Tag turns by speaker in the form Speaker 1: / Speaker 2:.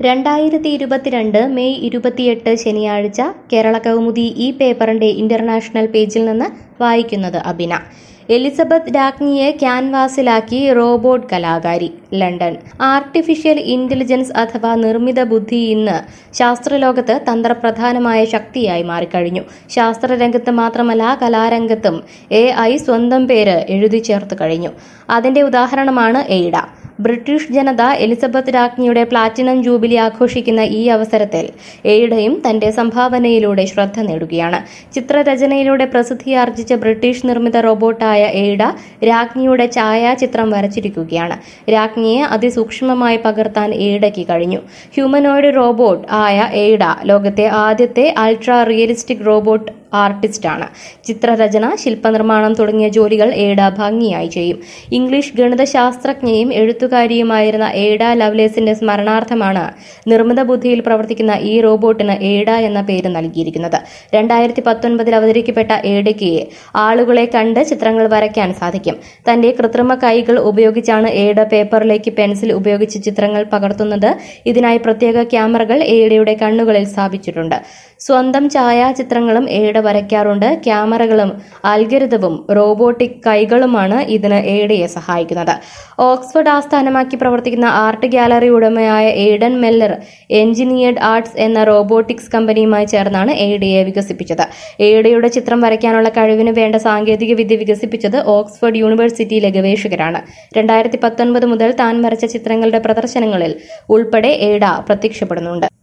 Speaker 1: രണ്ടായിരത്തി ഇരുപത്തിരണ്ട് മെയ് ഇരുപത്തിയെട്ട് ശനിയാഴ്ച കേരള കൗമുദി ഈ പേപ്പറിന്റെ ഇന്റർനാഷണൽ പേജിൽ നിന്ന് വായിക്കുന്നത് അബിന എലിസബത്ത് രാജ്ഞിയെ ക്യാൻവാസിലാക്കി റോബോട്ട് കലാകാരി ലണ്ടൻ ആർട്ടിഫിഷ്യൽ ഇന്റലിജൻസ് അഥവാ നിർമ്മിത ബുദ്ധി ഇന്ന് ശാസ്ത്രലോകത്ത് തന്ത്രപ്രധാനമായ ശക്തിയായി മാറിക്കഴിഞ്ഞു ശാസ്ത്രരംഗത്ത് മാത്രമല്ല കലാരംഗത്തും എ ഐ സ്വന്തം പേര് എഴുതി ചേർത്ത് കഴിഞ്ഞു അതിന്റെ ഉദാഹരണമാണ് എയ്ഡ ബ്രിട്ടീഷ് ജനത എലിസബത്ത് രാജ്ഞിയുടെ പ്ലാറ്റിനം ജൂബിലി ആഘോഷിക്കുന്ന ഈ അവസരത്തിൽ എയ്ഡയും തന്റെ സംഭാവനയിലൂടെ ശ്രദ്ധ നേടുകയാണ് ചിത്രരചനയിലൂടെ പ്രസിദ്ധിയാർജിച്ച ബ്രിട്ടീഷ് നിർമ്മിത റോബോട്ടായ എയ്ഡ രാജ്ഞിയുടെ ഛായാചിത്രം വരച്ചിരിക്കുകയാണ് രാജ്ഞിയെ അതിസൂക്ഷ്മമായി പകർത്താൻ എയ്ഡയ്ക്ക് കഴിഞ്ഞു ഹ്യൂമനോയിഡ് റോബോട്ട് ആയ എയ്ഡ ലോകത്തെ ആദ്യത്തെ അൾട്രാ റിയലിസ്റ്റിക് റോബോട്ട് ആർട്ടിസ്റ്റാണ് ചിത്രരചന ശില്പനിർമ്മാണം തുടങ്ങിയ ജോലികൾ ഏഡ ഭംഗിയായി ചെയ്യും ഇംഗ്ലീഷ് ഗണിതശാസ്ത്രജ്ഞയും എഴുത്തുകാരിയുമായിരുന്ന ഏഡ ലവ്ലേസിന്റെ സ്മരണാർത്ഥമാണ് നിർമ്മിത ബുദ്ധിയിൽ പ്രവർത്തിക്കുന്ന ഈ റോബോട്ടിന് ഏഡ എന്ന പേര് നൽകിയിരിക്കുന്നത് രണ്ടായിരത്തി പത്തൊൻപതിൽ അവതരിക്കപ്പെട്ട ഏഡയ്ക്ക് ആളുകളെ കണ്ട് ചിത്രങ്ങൾ വരയ്ക്കാൻ സാധിക്കും തന്റെ കൃത്രിമ കൈകൾ ഉപയോഗിച്ചാണ് ഏഡ പേപ്പറിലേക്ക് പെൻസിൽ ഉപയോഗിച്ച് ചിത്രങ്ങൾ പകർത്തുന്നത് ഇതിനായി പ്രത്യേക ക്യാമറകൾ ഏഡയുടെ കണ്ണുകളിൽ സ്ഥാപിച്ചിട്ടുണ്ട് സ്വന്തം ഛായാചിത്രങ്ങളും ഏഡ വരയ്ക്കാറുണ്ട് ക്യാമറകളും അൽഗരിതവും റോബോട്ടിക് കൈകളുമാണ് ഇതിന് ഏഡയെ സഹായിക്കുന്നത് ഓക്സ്ഫോർഡ് ആസ്ഥാനമാക്കി പ്രവർത്തിക്കുന്ന ആർട്ട് ഗാലറി ഉടമയായ എയ്ഡൻ മെല്ലർ എഞ്ചിനീയർഡ് ആർട്സ് എന്ന റോബോട്ടിക്സ് കമ്പനിയുമായി ചേർന്നാണ് എയ്ഡയെ വികസിപ്പിച്ചത് എയ്ഡയുടെ ചിത്രം വരയ്ക്കാനുള്ള കഴിവിന് വേണ്ട സാങ്കേതിക വിദ്യ വികസിപ്പിച്ചത് ഓക്സ്ഫോർഡ് യൂണിവേഴ്സിറ്റിയിലെ ഗവേഷകരാണ് രണ്ടായിരത്തി പത്തൊൻപത് മുതൽ താൻ വരച്ച ചിത്രങ്ങളുടെ പ്രദർശനങ്ങളിൽ ഉൾപ്പെടെ എയ്ഡ പ്രത്യക്ഷപ്പെടുന്നുണ്ട്